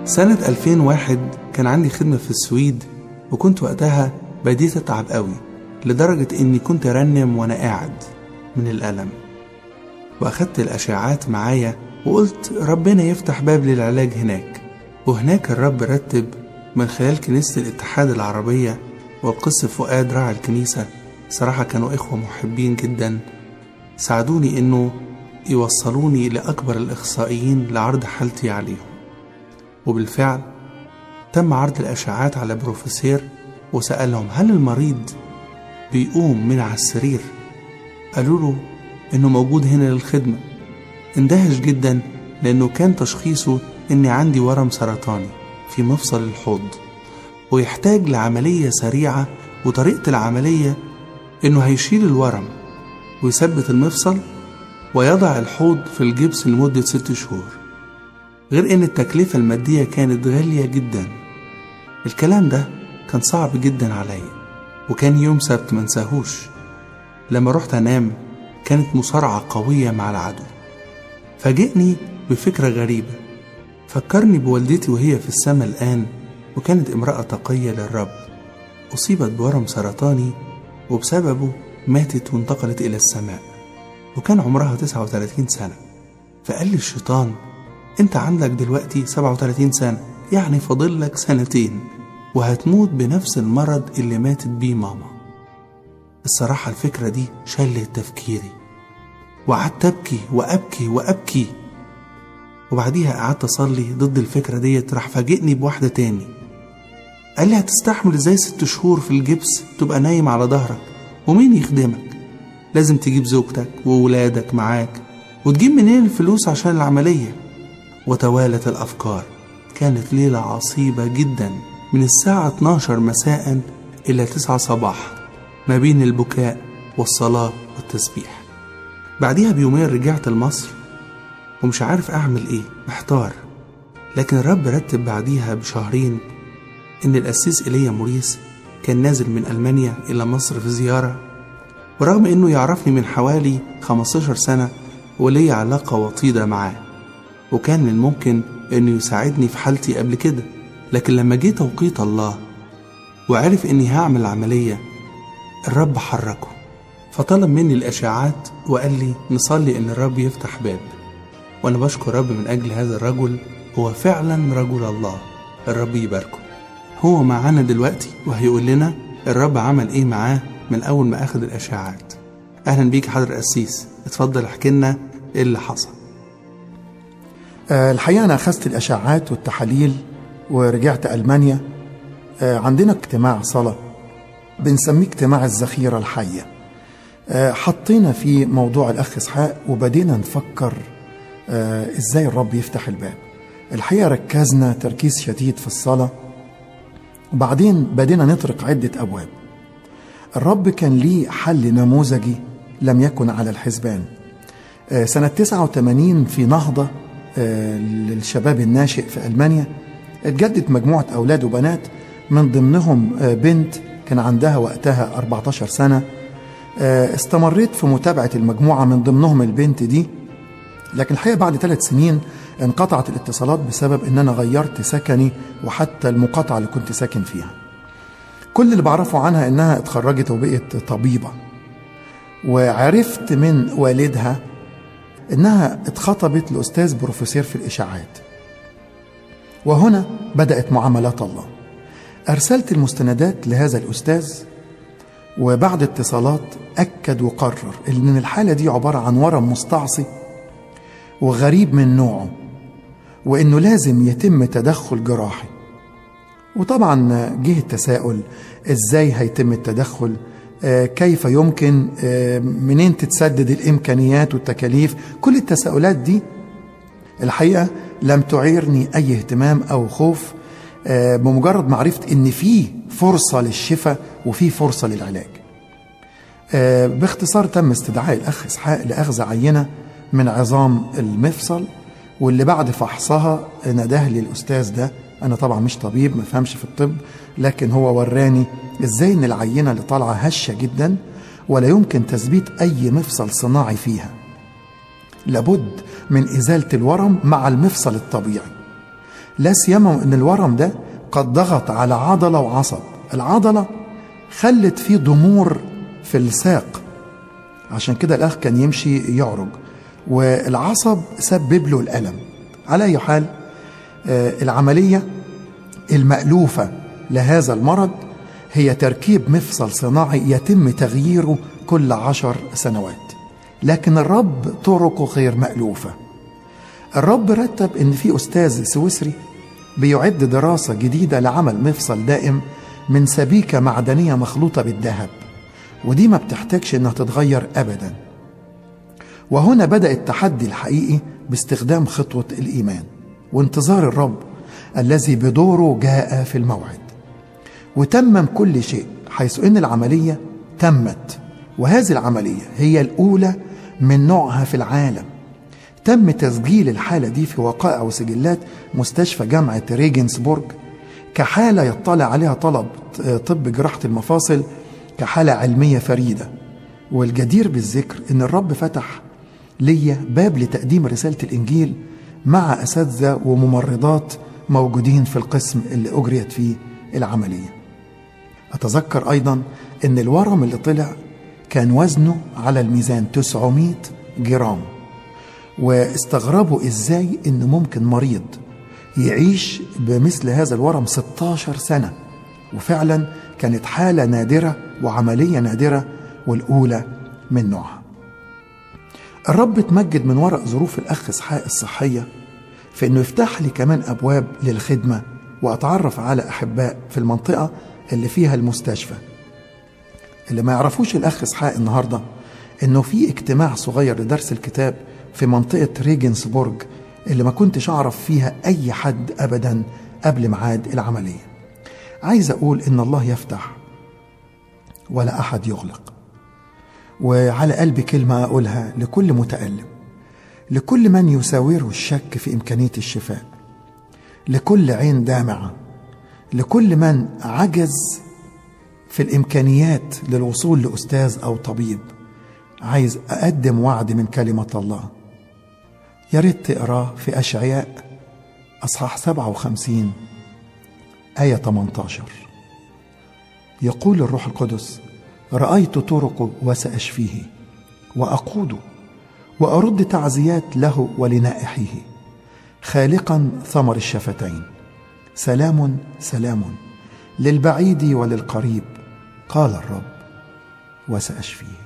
سنة 2001 كان عندي خدمة في السويد وكنت وقتها بديت أتعب قوي لدرجة إني كنت أرنم وأنا قاعد من الألم وأخدت الأشعاعات معايا وقلت ربنا يفتح باب للعلاج هناك وهناك الرب رتب من خلال كنيسة الاتحاد العربية والقس فؤاد راعي الكنيسة صراحة كانوا إخوة محبين جدا ساعدوني إنه يوصلوني لأكبر الإخصائيين لعرض حالتي عليهم وبالفعل تم عرض الأشعاعات على بروفيسير وسألهم هل المريض بيقوم من على السرير قالوا له إنه موجود هنا للخدمة اندهش جدا لأنه كان تشخيصه إني عندي ورم سرطاني في مفصل الحوض ويحتاج لعملية سريعة وطريقة العملية إنه هيشيل الورم ويثبت المفصل ويضع الحوض في الجبس لمدة ست شهور غير إن التكلفة المادية كانت غالية جدا الكلام ده كان صعب جدا عليا وكان يوم سبت منساهوش لما رحت أنام كانت مصارعة قوية مع العدو فاجئني بفكرة غريبة فكرني بوالدتي وهي في السماء الآن وكانت امرأة تقية للرب أصيبت بورم سرطاني وبسببه ماتت وانتقلت إلى السماء وكان عمرها 39 سنة فقال لي الشيطان انت عندك دلوقتي 37 سنة يعني فاضل لك سنتين وهتموت بنفس المرض اللي ماتت بيه ماما الصراحة الفكرة دي شلت تفكيري وقعدت أبكي وأبكي وأبكي وبعديها قعدت أصلي ضد الفكرة ديت راح فاجئني بواحدة تاني قال لي هتستحمل ازاي ست شهور في الجبس تبقى نايم على ظهرك ومين يخدمك لازم تجيب زوجتك وولادك معاك وتجيب منين الفلوس عشان العملية وتوالت الأفكار كانت ليلة عصيبة جدا من الساعة 12 مساء إلى 9 صباحا ما بين البكاء والصلاة والتسبيح بعديها بيومين رجعت لمصر ومش عارف أعمل إيه محتار لكن الرب رتب بعديها بشهرين إن القسيس إيليا موريس كان نازل من ألمانيا إلى مصر في زيارة ورغم إنه يعرفني من حوالي 15 سنة ولي علاقة وطيدة معاه وكان من الممكن إنه يساعدني في حالتي قبل كده لكن لما جه توقيت الله وعرف إني هعمل عملية الرب حركه فطلب مني الأشعاعات وقال لي نصلي إن الرب يفتح باب وأنا بشكر رب من أجل هذا الرجل هو فعلا رجل الله الرب يباركه هو معانا دلوقتي وهيقول لنا الرب عمل إيه معاه من أول ما أخذ الأشعاعات أهلا بيك حضر قسيس اتفضل احكي لنا إيه اللي حصل آه، الحقيقة أنا أخذت الأشعاعات والتحاليل ورجعت ألمانيا آه، عندنا اجتماع صلاة بنسميه اجتماع الذخيرة الحية آه، حطينا في موضوع الأخ إسحاق وبدينا نفكر آه، إزاي الرب يفتح الباب الحقيقة ركزنا تركيز شديد في الصلاة وبعدين بدينا نطرق عدة أبواب الرب كان ليه حل نموذجي لم يكن على الحسبان آه، سنة 89 في نهضة آه، للشباب الناشئ في ألمانيا اتجدد مجموعة أولاد وبنات من ضمنهم آه، بنت كان عندها وقتها 14 سنة آه، استمريت في متابعة المجموعة من ضمنهم البنت دي لكن الحقيقة بعد ثلاث سنين انقطعت الاتصالات بسبب ان انا غيرت سكني وحتى المقاطعة اللي كنت ساكن فيها كل اللي بعرفه عنها انها اتخرجت وبقت طبيبة وعرفت من والدها انها اتخطبت لاستاذ بروفيسور في الاشاعات وهنا بدات معاملات الله ارسلت المستندات لهذا الاستاذ وبعد اتصالات اكد وقرر ان الحاله دي عباره عن ورم مستعصي وغريب من نوعه وانه لازم يتم تدخل جراحي وطبعا جه التساؤل ازاي هيتم التدخل آه، كيف يمكن آه، منين تتسدد الامكانيات والتكاليف كل التساؤلات دي الحقيقه لم تعيرني اي اهتمام او خوف آه، بمجرد معرفه ان في فرصه للشفاء وفي فرصه للعلاج آه، باختصار تم استدعاء الاخ اسحاق لاخذ عينه من عظام المفصل واللي بعد فحصها نداه لي الاستاذ ده انا طبعا مش طبيب ما فهمش في الطب لكن هو وراني ازاي ان العينه اللي طالعه هشه جدا ولا يمكن تثبيت اي مفصل صناعي فيها لابد من ازاله الورم مع المفصل الطبيعي لا سيما ان الورم ده قد ضغط على عضله وعصب العضله خلت فيه ضمور في الساق عشان كده الاخ كان يمشي يعرج والعصب سبب له الالم على اي حال آه، العمليه المالوفه لهذا المرض هي تركيب مفصل صناعي يتم تغييره كل عشر سنوات لكن الرب طرقه غير مألوفة الرب رتب ان في استاذ سويسري بيعد دراسة جديدة لعمل مفصل دائم من سبيكة معدنية مخلوطة بالذهب ودي ما بتحتاجش انها تتغير ابدا وهنا بدأ التحدي الحقيقي باستخدام خطوة الإيمان وانتظار الرب الذي بدوره جاء في الموعد وتمم كل شيء حيث ان العمليه تمت وهذه العمليه هي الاولى من نوعها في العالم تم تسجيل الحاله دي في وقائع وسجلات مستشفى جامعه ريجنسبورج كحاله يطلع عليها طلب طب جراحه المفاصل كحاله علميه فريده والجدير بالذكر ان الرب فتح ليا باب لتقديم رساله الانجيل مع اساتذه وممرضات موجودين في القسم اللي اجريت فيه العمليه أتذكر أيضا أن الورم اللي طلع كان وزنه على الميزان 900 جرام واستغربوا إزاي أن ممكن مريض يعيش بمثل هذا الورم 16 سنة وفعلا كانت حالة نادرة وعملية نادرة والأولى من نوعها الرب اتمجد من وراء ظروف الأخ إسحاق الصحية في أنه يفتح لي كمان أبواب للخدمة وأتعرف على أحباء في المنطقة اللي فيها المستشفى اللي ما يعرفوش الأخ إسحاق النهاردة إنه في اجتماع صغير لدرس الكتاب في منطقة ريجنسبورج اللي ما كنتش أعرف فيها أي حد أبدا قبل ميعاد العملية عايز أقول إن الله يفتح ولا أحد يغلق وعلى قلبي كلمة أقولها لكل متألم لكل من يساوره الشك في إمكانية الشفاء لكل عين دامعة لكل من عجز في الامكانيات للوصول لاستاذ او طبيب عايز اقدم وعد من كلمه الله يا ريت تقراه في اشعياء اصحاح 57 ايه 18 يقول الروح القدس رايت طرقه وساشفيه واقوده وارد تعزيات له ولنائحيه خالقا ثمر الشفتين سلام سلام للبعيد وللقريب قال الرب وساشفيه